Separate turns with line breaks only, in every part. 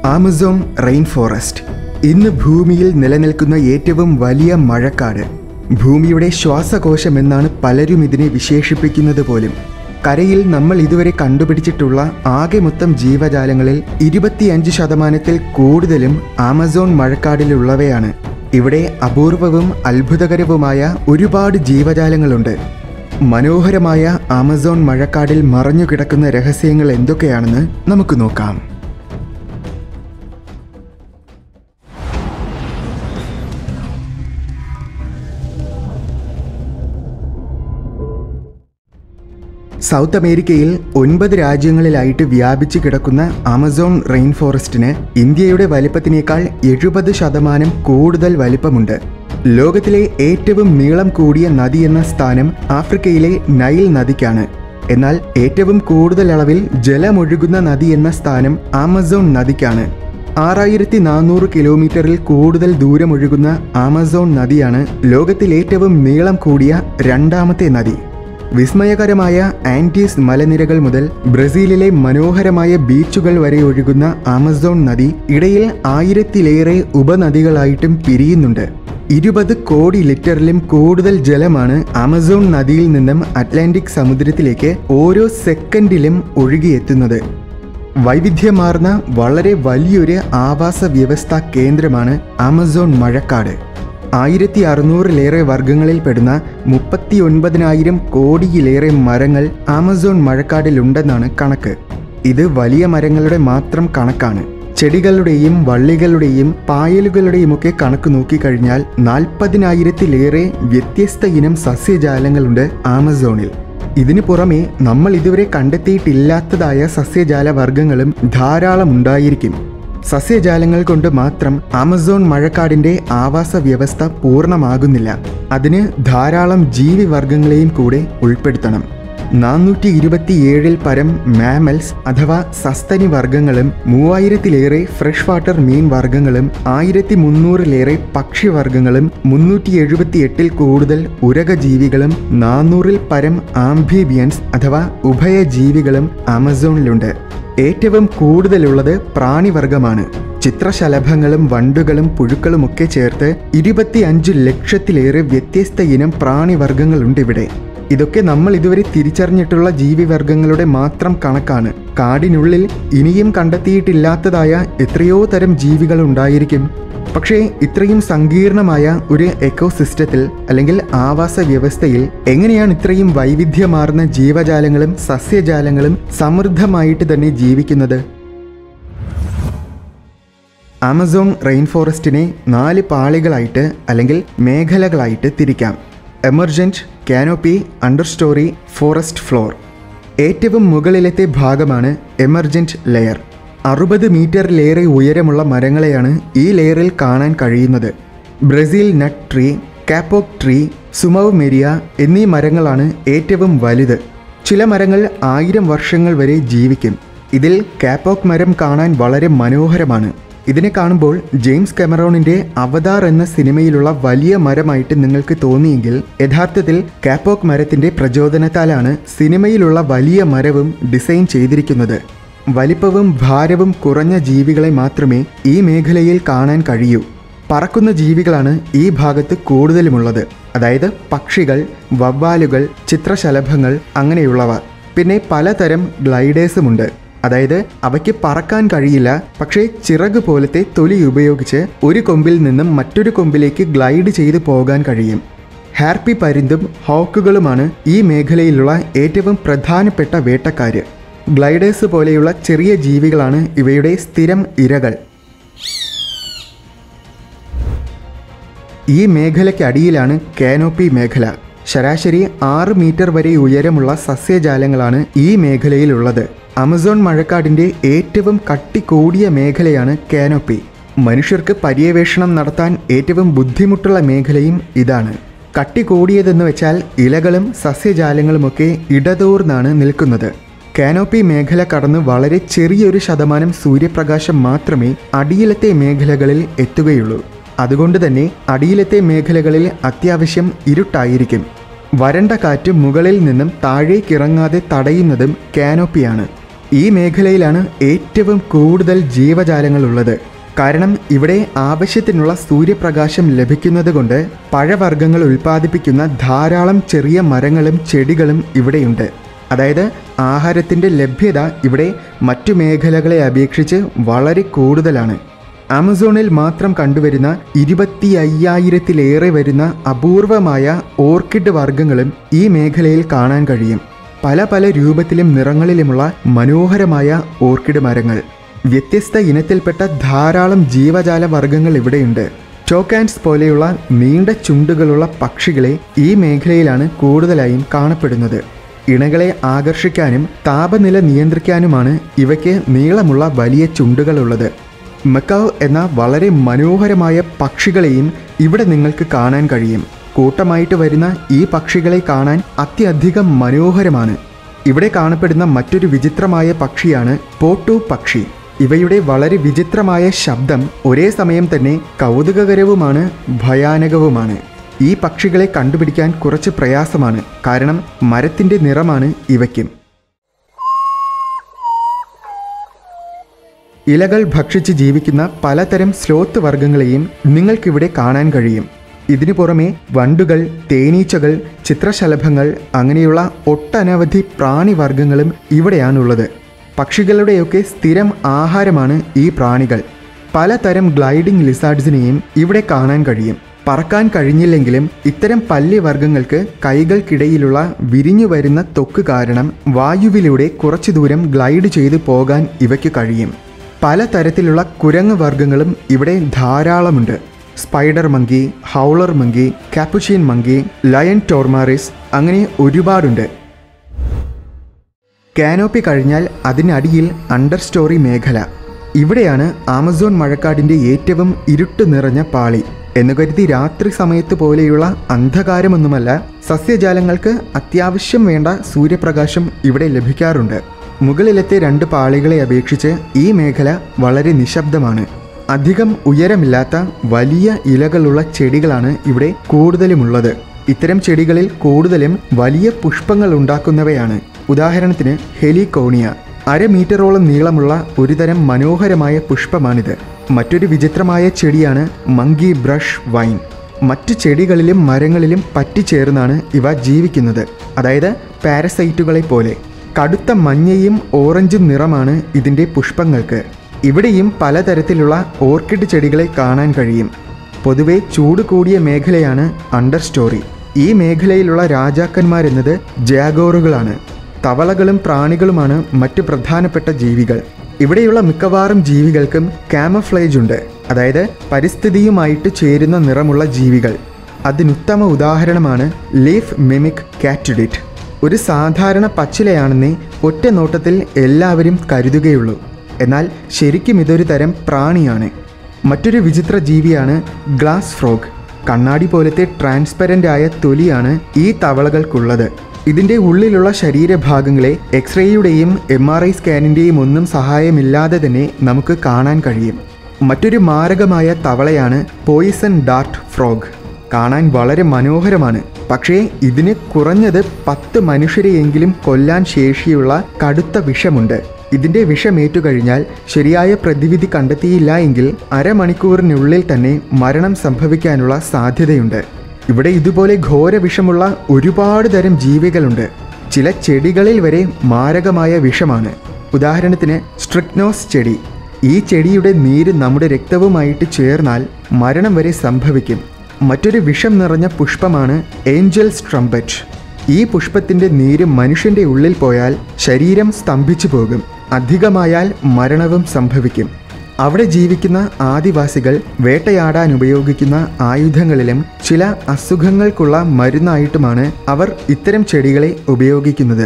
Amazon rain forest ഇന്ന് ഭൂമിയിൽ നിലനിൽക്കുന്ന ഏറ്റവും വലിയ മഴക്കാട് ഭൂമിയുടെ ശ്വാസകോശം എന്നാണ് പലരും ഇതിനെ വിശേഷിപ്പിക്കുന്നത് പോലും കരയിൽ നമ്മൾ ഇതുവരെ കണ്ടുപിടിച്ചിട്ടുള്ള ആകെ മൊത്തം ജീവജാലങ്ങളിൽ ഇരുപത്തിയഞ്ച് ശതമാനത്തിൽ കൂടുതലും ആമസോൺ മഴക്കാടിലുള്ളവയാണ് ഇവിടെ അപൂർവവും അത്ഭുതകരവുമായ ഒരുപാട് ജീവജാലങ്ങളുണ്ട് മനോഹരമായ ആമസോൺ മഴക്കാടിൽ മറഞ്ഞുകിടക്കുന്ന രഹസ്യങ്ങൾ എന്തൊക്കെയാണെന്ന് നമുക്ക് നോക്കാം സൗത്ത് അമേരിക്കയിൽ ഒൻപത് രാജ്യങ്ങളിലായിട്ട് വ്യാപിച്ചു കിടക്കുന്ന ആമസോൺ റെയിൻ ഫോറസ്റ്റിന് ഇന്ത്യയുടെ വലിപ്പത്തിനേക്കാൾ എഴുപത് ശതമാനം കൂടുതൽ വലിപ്പമുണ്ട് ലോകത്തിലെ ഏറ്റവും നീളം കൂടിയ നദി എന്ന സ്ഥാനം ആഫ്രിക്കയിലെ നൈൽ നദിക്കാണ് എന്നാൽ ഏറ്റവും കൂടുതൽ അളവിൽ ജലമൊഴുകുന്ന നദി എന്ന സ്ഥാനം ആമസോൺ നദിക്കാണ് ആറായിരത്തി നാനൂറ് കിലോമീറ്ററിൽ കൂടുതൽ ദൂരമൊഴുകുന്ന ആമസോൺ നദിയാണ് ലോകത്തിൽ ഏറ്റവും നീളം കൂടിയ രണ്ടാമത്തെ നദി വിസ്മയകരമായ ആൻറ്റീസ് മലനിരകൾ മുതൽ ബ്രസീലിലെ മനോഹരമായ ബീച്ചുകൾ വരെ ഒഴുകുന്ന ആമസോൺ നദി ഇടയിൽ ആയിരത്തിലേറെ ഉപനദികളായിട്ടും പിരിയുന്നുണ്ട് ഇരുപത് കോടി ലിറ്ററിലും കൂടുതൽ ജലമാണ് ആമസോൺ നദിയിൽ നിന്നും അറ്റ്ലാന്റിക് സമുദ്രത്തിലേക്ക് ഓരോ സെക്കൻഡിലും ഒഴുകിയെത്തുന്നത് വൈവിധ്യമാർന്ന വളരെ വലിയൊരു ആവാസ വ്യവസ്ഥാ കേന്ദ്രമാണ് ആമസോൺ മഴക്കാട് ആയിരത്തി അറുന്നൂറിലേറെ വർഗങ്ങളിൽപ്പെടുന്ന മുപ്പത്തി ഒൻപതിനായിരം കോടിയിലേറെ മരങ്ങൾ ആമസോൺ മഴക്കാടിലുണ്ടെന്നാണ് കണക്ക് ഇത് വലിയ മരങ്ങളുടെ മാത്രം കണക്കാണ് ചെടികളുടെയും വള്ളികളുടെയും പായലുകളുടെയും ഒക്കെ കണക്ക് നോക്കിക്കഴിഞ്ഞാൽ നാൽപ്പതിനായിരത്തിലേറെ വ്യത്യസ്ത ഇനം സസ്യജാലങ്ങളുണ്ട് ആമസോണിൽ ഇതിനു പുറമെ നമ്മൾ ഇതുവരെ കണ്ടെത്തിയിട്ടില്ലാത്തതായ സസ്യജാല വർഗങ്ങളും ധാരാളം ഉണ്ടായിരിക്കും സസ്യജാലങ്ങൾ കൊണ്ട് മാത്രം ആമസോൺ മഴക്കാടിന്റെ ആവാസ വ്യവസ്ഥ പൂർണ്ണമാകുന്നില്ല അതിന് ധാരാളം ജീവിവർഗങ്ങളെയും കൂടെ ഉൾപ്പെടുത്തണം നാനൂറ്റി ഇരുപത്തിയേഴിൽ പരം മാമൽസ് അഥവാ സസ്തനി വർഗങ്ങളും മൂവായിരത്തിലേറെ ഫ്രഷ് വാട്ടർ മീൻ വർഗങ്ങളും ആയിരത്തി മുന്നൂറിലേറെ പക്ഷിവർഗങ്ങളും മുന്നൂറ്റി എഴുപത്തിയെട്ടിൽ കൂടുതൽ ഉരകജീവികളും നാനൂറിൽ പരം ആംഫീബിയൻസ് അഥവാ ഉഭയജീവികളും ആമസോണിലുണ്ട് ഏറ്റവും കൂടുതലുള്ളത് പ്രാണിവർഗമാണ് ചിത്രശലഭങ്ങളും വണ്ടുകളും പുഴുക്കളുമൊക്കെ ചേർത്ത് ഇരുപത്തിയഞ്ച് ലക്ഷത്തിലേറെ വ്യത്യസ്ത ഇനം പ്രാണിവർഗങ്ങളുണ്ട് ഇവിടെ ഇതൊക്കെ നമ്മൾ ഇതുവരെ തിരിച്ചറിഞ്ഞിട്ടുള്ള ജീവിവർഗങ്ങളുടെ മാത്രം കണക്കാണ് കാടിനുള്ളിൽ ഇനിയും കണ്ടെത്തിയിട്ടില്ലാത്തതായ എത്രയോ തരം ജീവികൾ ഉണ്ടായിരിക്കും പക്ഷേ ഇത്രയും സങ്കീർണമായ ഒരു എക്കോസിസ്റ്റത്തിൽ അല്ലെങ്കിൽ ആവാസ വ്യവസ്ഥയിൽ എങ്ങനെയാണ് ഇത്രയും വൈവിധ്യമാർന്ന ജീവജാലങ്ങളും സസ്യജാലങ്ങളും സമൃദ്ധമായിട്ട് തന്നെ ജീവിക്കുന്നത് ആമസോൺ റെയിൻ ഫോറസ്റ്റിനെ നാല് പാളികളായിട്ട് അല്ലെങ്കിൽ മേഖലകളായിട്ട് തിരിക്കാം emergent canopy understory forest floor ഏറ്റവും മുകളിലത്തെ ഭാഗമാണ് എമർജൻറ്റ് ലെയർ അറുപത് മീറ്ററിലേറെ ഉയരമുള്ള മരങ്ങളെയാണ് ഈ ലെയറിൽ കാണാൻ കഴിയുന്നത് Brazil nut tree kapok tree സുമവ് മെരിയ എന്നീ മരങ്ങളാണ് ഏറ്റവും വലുത് ചില മരങ്ങൾ ആയിരം വർഷങ്ങൾ വരെ ജീവിക്കും ഇതിൽ കാപ്പോക് മരം കാണാൻ വളരെ മനോഹരമാണ് ഇതിനെ കാണുമ്പോൾ ജെയിംസ് കെമറോണിന്റെ അവതാർ എന്ന സിനിമയിലുള്ള വലിയ മരമായിട്ട് നിങ്ങൾക്ക് തോന്നിയെങ്കിൽ യഥാർത്ഥത്തിൽ കാപ്പോക് മരത്തിന്റെ പ്രചോദനത്താലാണ് സിനിമയിലുള്ള വലിയ മരവും ഡിസൈൻ ചെയ്തിരിക്കുന്നത് വലിപ്പവും ഭാരവും കുറഞ്ഞ ജീവികളെ മാത്രമേ ഈ മേഖലയിൽ കാണാൻ കഴിയൂ പറക്കുന്ന ജീവികളാണ് ഈ ഭാഗത്ത് കൂടുതലുമുള്ളത് അതായത് പക്ഷികൾ വവ്വാലുകൾ ചിത്രശലഭങ്ങൾ അങ്ങനെയുള്ളവ പിന്നെ പലതരം ഗ്ലൈഡേഴ്സുമുണ്ട് അതായത് അവയ്ക്ക് പറക്കാൻ കഴിയില്ല പക്ഷേ ചിറക് പോലത്തെ തൊലി ഉപയോഗിച്ച് ഒരു കൊമ്പിൽ നിന്നും മറ്റൊരു കൊമ്പിലേക്ക് ഗ്ലൈഡ് ചെയ്തു പോകാൻ കഴിയും ഹാർപ്പി പരുന്തും ഹോക്കുകളുമാണ് ഈ മേഖലയിലുള്ള ഏറ്റവും പ്രധാനപ്പെട്ട വേട്ടക്കാര് ഗ്ലൈഡേഴ്സ് പോലെയുള്ള ചെറിയ ജീവികളാണ് ഇവയുടെ സ്ഥിരം ഇരകൾ ഈ മേഖലയ്ക്കടിയിലാണ് കാനോപ്പി മേഖല ശരാശരി ആറ് മീറ്റർ വരെ ഉയരമുള്ള സസ്യജാലങ്ങളാണ് ഈ മേഖലയിലുള്ളത് ആമസോൺ മഴക്കാടിന്റെ ഏറ്റവും കട്ടി കൂടിയ മേഖലയാണ് കാനോപ്പി മനുഷ്യർക്ക് പര്യവേഷണം നടത്താൻ ഏറ്റവും ബുദ്ധിമുട്ടുള്ള മേഖലയും ഇതാണ് കട്ടി കൂടിയതെന്ന് വെച്ചാൽ ഇലകളും സസ്യജാലങ്ങളുമൊക്കെ ഇടതൂർന്നാണ് നിൽക്കുന്നത് കാനോപ്പി മേഖല കടന്ന് വളരെ ചെറിയൊരു ശതമാനം സൂര്യപ്രകാശം മാത്രമേ അടിയിലത്തെ മേഖലകളിൽ എത്തുകയുള്ളൂ അതുകൊണ്ട് തന്നെ അടിയിലത്തെ മേഖലകളിൽ അത്യാവശ്യം ഇരുട്ടായിരിക്കും വരണ്ട കാറ്റ് മുകളിൽ നിന്നും താഴേക്കിറങ്ങാതെ തടയുന്നതും കാനോപ്പിയാണ് ഈ മേഖലയിലാണ് ഏറ്റവും കൂടുതൽ ജീവജാലങ്ങളുള്ളത് കാരണം ഇവിടെ ആവശ്യത്തിനുള്ള സൂര്യപ്രകാശം ലഭിക്കുന്നതുകൊണ്ട് പഴവർഗ്ഗങ്ങൾ ഉൽപ്പാദിപ്പിക്കുന്ന ധാരാളം ചെറിയ മരങ്ങളും ചെടികളും ഇവിടെയുണ്ട് അതായത് ആഹാരത്തിൻ്റെ ലഭ്യത ഇവിടെ മറ്റു മേഖലകളെ അപേക്ഷിച്ച് വളരെ കൂടുതലാണ് ആമസോണിൽ മാത്രം കണ്ടുവരുന്ന ഇരുപത്തി അയ്യായിരത്തിലേറെ വരുന്ന അപൂർവമായ ഓർക്കിഡ് വർഗ്ഗങ്ങളും ഈ മേഖലയിൽ കാണാൻ കഴിയും പല പല രൂപത്തിലും നിറങ്ങളിലുമുള്ള മനോഹരമായ ഓർക്കിഡ് മരങ്ങൾ വ്യത്യസ്ത ഇനത്തിൽപ്പെട്ട ധാരാളം ജീവജാല വർഗ്ഗങ്ങൾ ഇവിടെയുണ്ട് ടോക്കാൻസ് പോലെയുള്ള നീണ്ട ചുണ്ടുകളുള്ള പക്ഷികളെ ഈ മേഖലയിലാണ് കൂടുതലായും കാണപ്പെടുന്നത് ഇണകളെ ആകർഷിക്കാനും താപനില നിയന്ത്രിക്കാനുമാണ് ഇവയ്ക്ക് നീളമുള്ള വലിയ ചുണ്ടുകളുള്ളത് മക്കാവ് എന്ന വളരെ മനോഹരമായ പക്ഷികളെയും ഇവിടെ നിങ്ങൾക്ക് കാണാൻ കഴിയും കൂട്ടമായിട്ട് വരുന്ന ഈ പക്ഷികളെ കാണാൻ അത്യധികം മനോഹരമാണ് ഇവിടെ കാണപ്പെടുന്ന മറ്റൊരു വിചിത്രമായ പക്ഷിയാണ് പോട്ടു പക്ഷി ഇവയുടെ വളരെ വിചിത്രമായ ശബ്ദം ഒരേ സമയം തന്നെ കൗതുകകരവുമാണ് ഭയാനകവുമാണ് ഈ പക്ഷികളെ കണ്ടുപിടിക്കാൻ കുറച്ച് പ്രയാസമാണ് കാരണം മരത്തിൻ്റെ നിറമാണ് ഇവയ്ക്കും ഇലകൾ ഭക്ഷിച്ച് ജീവിക്കുന്ന പലതരം സ്ലോത്ത് വർഗ്ഗങ്ങളെയും നിങ്ങൾക്കിവിടെ കാണാൻ കഴിയും ഇതിനു പുറമെ വണ്ടുകൾ തേനീച്ചകൾ ചിത്രശലഭങ്ങൾ അങ്ങനെയുള്ള ഒട്ടനവധി പ്രാണിവർഗ്ഗങ്ങളും ഇവിടെയാണുള്ളത് പക്ഷികളുടെയൊക്കെ സ്ഥിരം ആഹാരമാണ് ഈ പ്രാണികൾ പലതരം ഗ്ലൈഡിംഗ് ലിസാർഡ്സിനെയും ഇവിടെ കാണാൻ കഴിയും പറക്കാൻ കഴിഞ്ഞില്ലെങ്കിലും ഇത്തരം പല്ലിവർഗ്ഗങ്ങൾക്ക് കൈകൾക്കിടയിലുള്ള വിരിഞ്ഞു വരുന്ന ത്വക്ക് കാരണം വായുവിലൂടെ കുറച്ചു ദൂരം ഗ്ലൈഡ് ചെയ്തു പോകാൻ ഇവയ്ക്ക് കഴിയും പലതരത്തിലുള്ള കുരങ്ങ് വർഗ്ഗങ്ങളും ഇവിടെ ധാരാളമുണ്ട് spider monkey howler monkey capuchin monkey lion tamarins അങ്ങനെ ഒരുപാടുണ്ട് കാനോപ്പി കഴിഞ്ഞാൽ അതിനടിയിൽ അണ്ടർ സ്റ്റോറി മേഖല ഇവിടെയാണ് ആമസോൺ മഴക്കാടിൻ്റെ ഏറ്റവും ഇരുട്ട് നിറഞ്ഞ പാളി എന്ന് കരുതി രാത്രി സമയത്ത് പോലെയുള്ള അന്ധകാരമൊന്നുമല്ല സസ്യജാലങ്ങൾക്ക് അത്യാവശ്യം വേണ്ട സൂര്യപ്രകാശം ഇവിടെ ലഭിക്കാറുണ്ട് മുകളിലത്തെ രണ്ട് പാളികളെ അപേക്ഷിച്ച് ഈ മേഖല വളരെ നിശബ്ദമാണ് അധികം ഉയരമില്ലാത്ത വലിയ ഇലകളുള്ള ചെടികളാണ് ഇവിടെ കൂടുതലുമുള്ളത് ഇത്തരം ചെടികളിൽ കൂടുതലും വലിയ പുഷ്പങ്ങൾ ഉണ്ടാക്കുന്നവയാണ് ഉദാഹരണത്തിന് ഹെലികോണിയ അര മീറ്ററോളം നീളമുള്ള ഒരുതരം മനോഹരമായ പുഷ്പമാണിത് മറ്റൊരു വിചിത്രമായ ചെടിയാണ് മങ്കി ബ്രഷ് വൈൻ മറ്റ് ചെടികളിലും മരങ്ങളിലും പറ്റിച്ചേർന്നാണ് ഇവ ജീവിക്കുന്നത് അതായത് പാരസൈറ്റുകളെ പോലെ കടുത്ത മഞ്ഞയും ഓറഞ്ചും നിറമാണ് ഇതിൻ്റെ പുഷ്പങ്ങൾക്ക് ഇവിടെയും പലതരത്തിലുള്ള ഓർക്കിഡ് ചെടികളെ കാണാൻ കഴിയും പൊതുവെ ചൂട് കൂടിയ മേഖലയാണ് അണ്ടർ സ്റ്റോറി ഈ മേഖലയിലുള്ള രാജാക്കന്മാരെന്നത് ജാഗോറുകളാണ് തവളകളും പ്രാണികളുമാണ് മറ്റു പ്രധാനപ്പെട്ട ജീവികൾ ഇവിടെയുള്ള മിക്കവാറും ജീവികൾക്കും കാമഫ്ലേജ് ഉണ്ട് അതായത് പരിസ്ഥിതിയുമായിട്ട് ചേരുന്ന നിറമുള്ള ജീവികൾ അതിനുത്തമ ഉദാഹരണമാണ് ലീഫ് മിമിക് കാറ്റുഡിറ്റ് ഒരു സാധാരണ പച്ചിലയാണെന്നേ ഒറ്റ നോട്ടത്തിൽ എല്ലാവരും കരുതുകയുള്ളൂ എന്നാൽ ശരിക്കും ഇതൊരു തരം പ്രാണിയാണ് മറ്റൊരു വിചിത്ര ജീവിയാണ് ഗ്ലാസ് ഫ്രോഗ് കണ്ണാടി പോലത്തെ ട്രാൻസ്പെറൻ്റ് ആയ തൊലിയാണ് ഈ തവളകൾക്കുള്ളത് ഇതിൻ്റെ ഉള്ളിലുള്ള ശരീരഭാഗങ്ങളെ എക്സ്റേയുടെയും എം ആർ ഐ സ്കാനിൻ്റെയും ഒന്നും സഹായമില്ലാതെ തന്നെ നമുക്ക് കാണാൻ കഴിയും മറ്റൊരു മാരകമായ തവളയാണ് പോയിസൺ ഡാർട്ട് ഫ്രോഗ് കാണാൻ വളരെ മനോഹരമാണ് പക്ഷേ ഇതിന് കുറഞ്ഞത് പത്ത് മനുഷ്യരെയെങ്കിലും കൊല്ലാൻ ശേഷിയുള്ള കടുത്ത വിഷമുണ്ട് ഇതിന്റെ വിഷമേറ്റു കഴിഞ്ഞാൽ ശരിയായ പ്രതിവിധി കണ്ടെത്തിയില്ല എങ്കിൽ അരമണിക്കൂറിനുള്ളിൽ തന്നെ മരണം സംഭവിക്കാനുള്ള സാധ്യതയുണ്ട് ഇവിടെ ഇതുപോലെ ഘോര വിഷമുള്ള ഒരുപാട് തരം ജീവികളുണ്ട് ചില ചെടികളിൽ വരെ മാരകമായ വിഷമാണ് ഉദാഹരണത്തിന് സ്ട്രിക്നോസ് ചെടി ഈ ചെടിയുടെ നീര് നമ്മുടെ രക്തവുമായിട്ട് ചേർന്നാൽ മരണം വരെ സംഭവിക്കും മറ്റൊരു വിഷം നിറഞ്ഞ പുഷ്പമാണ് ഏഞ്ചൽസ് ട്രംപറ്റ് ഈ പുഷ്പത്തിന്റെ നീര് മനുഷ്യന്റെ ഉള്ളിൽ പോയാൽ ശരീരം സ്തംഭിച്ചു പോകും അധികമായാൽ മരണവും സംഭവിക്കും അവിടെ ജീവിക്കുന്ന ആദിവാസികൾ വേട്ടയാടാൻ ഉപയോഗിക്കുന്ന ആയുധങ്ങളിലും ചില അസുഖങ്ങൾക്കുള്ള മരുന്നായിട്ടുമാണ് അവർ ഇത്തരം ചെടികളെ ഉപയോഗിക്കുന്നത്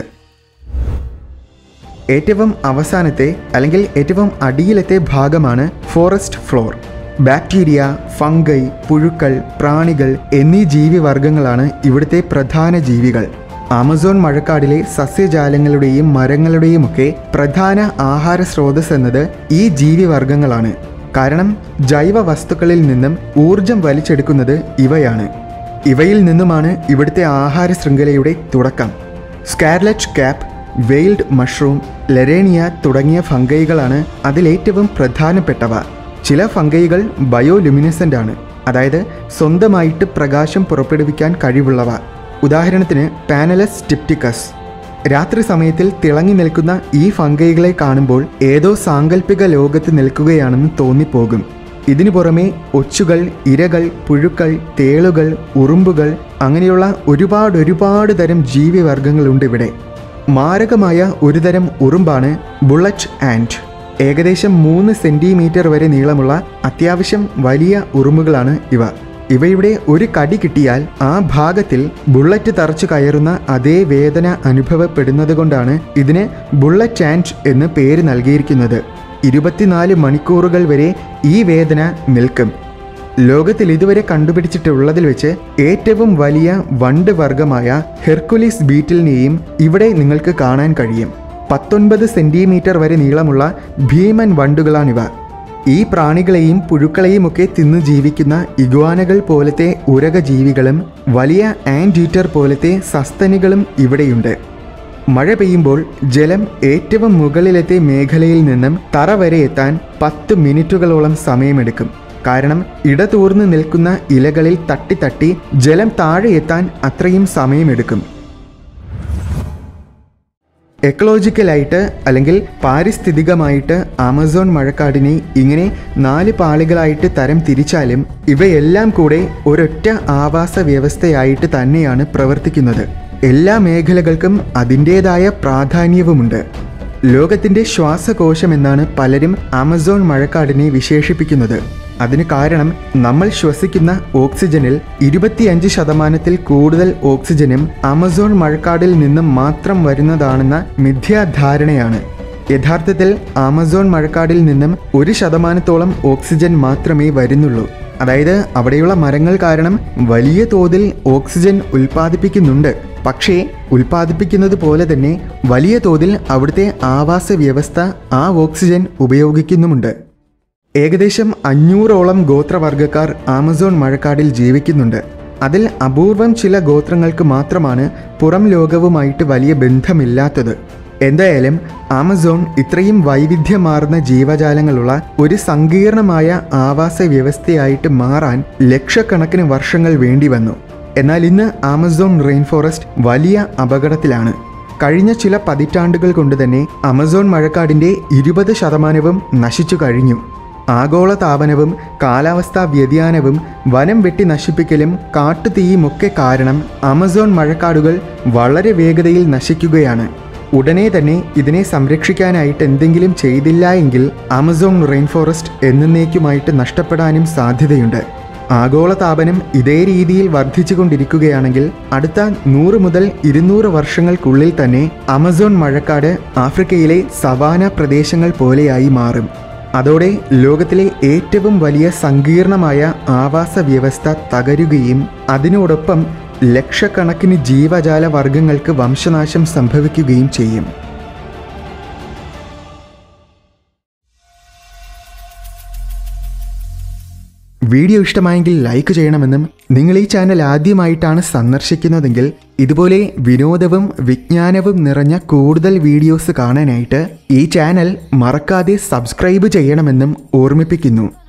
ഏറ്റവും അവസാനത്തെ അല്ലെങ്കിൽ ഏറ്റവും അടിയിലത്തെ ഭാഗമാണ് ഫോറസ്റ്റ് ഫ്ലോർ ബാക്ടീരിയ ഫംഗൈ പുഴുക്കൾ പ്രാണികൾ എന്നീ ജീവിവർഗങ്ങളാണ് ഇവിടുത്തെ പ്രധാന ജീവികൾ ആമസോൺ മഴക്കാടിലെ സസ്യജാലങ്ങളുടെയും മരങ്ങളുടെയുമൊക്കെ പ്രധാന ആഹാര സ്രോതസ് എന്നത് ഈ ജീവിവർഗങ്ങളാണ് കാരണം ജൈവ വസ്തുക്കളിൽ നിന്നും ഊർജം വലിച്ചെടുക്കുന്നത് ഇവയാണ് ഇവയിൽ നിന്നുമാണ് ഇവിടുത്തെ ആഹാര ശൃംഖലയുടെ തുടക്കം സ്കാർലറ്റ് ക്യാപ്പ് വെയിൽഡ് മഷ്റൂം ലെറേണിയ തുടങ്ങിയ ഫംഗൈകളാണ് അതിലേറ്റവും പ്രധാനപ്പെട്ടവ ചില ഫംഗൈകൾ ബയോലുമിനസൻ്റ് ആണ് അതായത് സ്വന്തമായിട്ട് പ്രകാശം പുറപ്പെടുവിക്കാൻ കഴിവുള്ളവ ഉദാഹരണത്തിന് പാനലസ് ടിപ്റ്റിക്കസ് രാത്രി സമയത്തിൽ തിളങ്ങി നിൽക്കുന്ന ഈ ഫംഗൈകളെ കാണുമ്പോൾ ഏതോ സാങ്കല്പിക ലോകത്ത് നിൽക്കുകയാണെന്ന് തോന്നിപ്പോകും ഇതിനു പുറമെ ഒച്ചുകൾ ഇരകൾ പുഴുക്കൾ തേളുകൾ ഉറുമ്പുകൾ അങ്ങനെയുള്ള ഒരുപാട് ഒരുപാട് തരം ജീവിവർഗങ്ങളുണ്ട് ഇവിടെ മാരകമായ ഒരു തരം ഉറുമ്പാണ് ബുള്ളറ്റ് ആൻഡ് ഏകദേശം മൂന്ന് സെൻറ്റിമീറ്റർ വരെ നീളമുള്ള അത്യാവശ്യം വലിയ ഉറുമ്പുകളാണ് ഇവ ഇവയുടെ ഒരു കടി കിട്ടിയാൽ ആ ഭാഗത്തിൽ ബുള്ളറ്റ് തറച്ചു കയറുന്ന അതേ വേദന അനുഭവപ്പെടുന്നത് കൊണ്ടാണ് ഇതിന് ബുള്ളറ്റ് ആൻഡ് എന്ന് പേര് നൽകിയിരിക്കുന്നത് ഇരുപത്തിനാല് മണിക്കൂറുകൾ വരെ ഈ വേദന നിൽക്കും ലോകത്തിൽ ഇതുവരെ കണ്ടുപിടിച്ചിട്ടുള്ളതിൽ വെച്ച് ഏറ്റവും വലിയ വണ്ട് വർഗമായ ഹെർക്കുലിസ് ബീറ്റിലിനെയും ഇവിടെ നിങ്ങൾക്ക് കാണാൻ കഴിയും പത്തൊൻപത് സെൻറ്റിമീറ്റർ വരെ നീളമുള്ള ഭീമൻ വണ്ടുകളാണിവ ഈ പ്രാണികളെയും പുഴുക്കളെയും ഒക്കെ തിന്നു ജീവിക്കുന്ന ഇഗ്വാനകൾ പോലത്തെ ഉരക ജീവികളും വലിയ ആൻഡീറ്റർ പോലത്തെ സസ്തനികളും ഇവിടെയുണ്ട് മഴ പെയ്യുമ്പോൾ ജലം ഏറ്റവും മുകളിലത്തെ മേഖലയിൽ നിന്നും തറ വരെ എത്താൻ പത്ത് മിനിറ്റുകളോളം സമയമെടുക്കും കാരണം ഇടതൂർന്ന് നിൽക്കുന്ന ഇലകളിൽ തട്ടി തട്ടി ജലം താഴെ എത്താൻ അത്രയും സമയമെടുക്കും എക്കോളജിക്കലായിട്ട് അല്ലെങ്കിൽ പാരിസ്ഥിതികമായിട്ട് ആമസോൺ മഴക്കാടിനെ ഇങ്ങനെ നാല് പാളികളായിട്ട് തരം തിരിച്ചാലും ഇവയെല്ലാം കൂടെ ഒരൊറ്റ ആവാസ വ്യവസ്ഥയായിട്ട് തന്നെയാണ് പ്രവർത്തിക്കുന്നത് എല്ലാ മേഖലകൾക്കും അതിൻ്റേതായ പ്രാധാന്യവുമുണ്ട് ലോകത്തിൻ്റെ ശ്വാസകോശം എന്നാണ് പലരും ആമസോൺ മഴക്കാടിനെ വിശേഷിപ്പിക്കുന്നത് അതിന് കാരണം നമ്മൾ ശ്വസിക്കുന്ന ഓക്സിജനിൽ ഇരുപത്തിയഞ്ച് ശതമാനത്തിൽ കൂടുതൽ ഓക്സിജനും ആമസോൺ മഴക്കാടിൽ നിന്നും മാത്രം വരുന്നതാണെന്ന മിഥ്യാധാരണയാണ് യഥാർത്ഥത്തിൽ ആമസോൺ മഴക്കാടിൽ നിന്നും ഒരു ശതമാനത്തോളം ഓക്സിജൻ മാത്രമേ വരുന്നുള്ളൂ അതായത് അവിടെയുള്ള മരങ്ങൾ കാരണം വലിയ തോതിൽ ഓക്സിജൻ ഉൽപ്പാദിപ്പിക്കുന്നുണ്ട് പക്ഷേ ഉൽപ്പാദിപ്പിക്കുന്നത് പോലെ തന്നെ വലിയ തോതിൽ അവിടുത്തെ ആവാസ വ്യവസ്ഥ ആ ഓക്സിജൻ ഉപയോഗിക്കുന്നുമുണ്ട് ഏകദേശം അഞ്ഞൂറോളം ഗോത്രവർഗക്കാർ ആമസോൺ മഴക്കാടിൽ ജീവിക്കുന്നുണ്ട് അതിൽ അപൂർവം ചില ഗോത്രങ്ങൾക്ക് മാത്രമാണ് പുറം ലോകവുമായിട്ട് വലിയ ബന്ധമില്ലാത്തത് എന്തായാലും ആമസോൺ ഇത്രയും വൈവിധ്യമാർന്ന ജീവജാലങ്ങളുള്ള ഒരു സങ്കീർണമായ ആവാസ വ്യവസ്ഥയായിട്ട് മാറാൻ ലക്ഷക്കണക്കിന് വർഷങ്ങൾ വേണ്ടി വന്നു എന്നാൽ ഇന്ന് ആമസോൺ റെയിൻ ഫോറസ്റ്റ് വലിയ അപകടത്തിലാണ് കഴിഞ്ഞ ചില പതിറ്റാണ്ടുകൾ കൊണ്ട് തന്നെ ആമസോൺ മഴക്കാടിൻ്റെ ഇരുപത് ശതമാനവും നശിച്ചു കഴിഞ്ഞു ആഗോള താപനവും കാലാവസ്ഥാ വ്യതിയാനവും വനം വെട്ടി നശിപ്പിക്കലും കാട്ടുതീയുമൊക്കെ കാരണം ആമസോൺ മഴക്കാടുകൾ വളരെ വേഗതയിൽ നശിക്കുകയാണ് ഉടനെ തന്നെ ഇതിനെ സംരക്ഷിക്കാനായിട്ട് എന്തെങ്കിലും ചെയ്തില്ല എങ്കിൽ ആമസോൺ റെയിൻ ഫോറസ്റ്റ് എന്നേക്കുമായിട്ട് നഷ്ടപ്പെടാനും സാധ്യതയുണ്ട് ആഗോള താപനം ഇതേ രീതിയിൽ വർദ്ധിച്ചുകൊണ്ടിരിക്കുകയാണെങ്കിൽ അടുത്ത നൂറ് മുതൽ ഇരുന്നൂറ് വർഷങ്ങൾക്കുള്ളിൽ തന്നെ ആമസോൺ മഴക്കാട് ആഫ്രിക്കയിലെ സവാന പ്രദേശങ്ങൾ പോലെയായി മാറും അതോടെ ലോകത്തിലെ ഏറ്റവും വലിയ സങ്കീർണമായ ആവാസ വ്യവസ്ഥ തകരുകയും അതിനോടൊപ്പം ലക്ഷക്കണക്കിന് ജീവജാല വർഗങ്ങൾക്ക് വംശനാശം സംഭവിക്കുകയും ചെയ്യും വീഡിയോ ഇഷ്ടമായെങ്കിൽ ലൈക്ക് ചെയ്യണമെന്നും നിങ്ങൾ ഈ ചാനൽ ആദ്യമായിട്ടാണ് സന്ദർശിക്കുന്നതെങ്കിൽ ഇതുപോലെ വിനോദവും വിജ്ഞാനവും നിറഞ്ഞ കൂടുതൽ വീഡിയോസ് കാണാനായിട്ട് ഈ ചാനൽ മറക്കാതെ സബ്സ്ക്രൈബ് ചെയ്യണമെന്നും ഓർമ്മിപ്പിക്കുന്നു